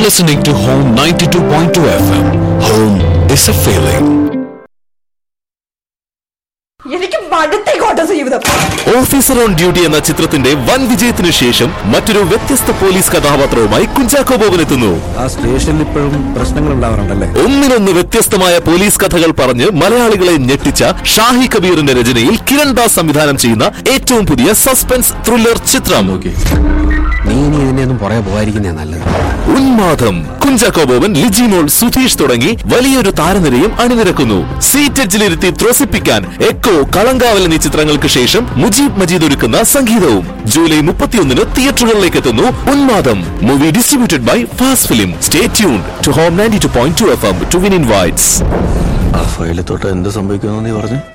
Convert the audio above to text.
listening to Home 92.2 FM. Home is a feeling. എനിക്ക് മടുത്തേക്കോട്ടെ ജീവിതം officer on duty എന്ന ചിത്രത്തിന്റെ വൻ വിജയത്തിനു ശേഷം മറ്റൊരു വ്യത്യസ്ത പോലീസ് കഥാപാത്രവുമായി കുഞ്ചാക്കോ ബോബൻ എത്തുന്നു ആ സ്റ്റേഷനിൽ ഇപ്പോഴും പ്രശ്നങ്ങൾ ഉണ്ടാവാറുണ്ടല്ലേ ഒന്നിനൊന്ന് വ്യത്യസ്തമായ പോലീസ് കഥകൾ പറഞ്ഞ് മലയാളികളെ ഞെട്ടിച്ച ഷാഹി കബീറിന്റെ രചനയിൽ കിരൺ ദാസ് സംവിധാനം ചെയ്യുന്ന ഏറ്റവും പുതിയ സസ്പെൻസ് ത്രില്ലർ ചിത്രം നീ ഇനി ഇതിന്റെ ഒന്നും പുറകെ പോകാതിരിക്കുന്നേ നല്ലത് ഉന്മാദം കുഞ്ചാക്കോ ബോബൻ ലിജിമോൾ സുധീഷ് തുടങ്ങി വലിയൊരു താരനിരയും അണിനിരക്കുന്നു സീറ്റെഡ്ജിലിരുത്തി ത്രസിപ്പിക്കാൻ എക്കോ കളങ്കാവൽ എന്നീ ചിത്രങ്ങൾക്ക് ശേഷം മുജീബ് മജീദ് ഒരുക്കുന്ന സംഗീതവും ജൂലൈ മുപ്പത്തിയൊന്നിന് തിയേറ്ററുകളിലേക്ക് എത്തുന്നു Unmadam movie distributed by fast film stay tune to home ninety two point two F M to win invites ആ ഫയലിൽ തൊട്ട് എന്ത് സംഭവിക്കുമെന്ന് നീ പറഞ്ഞു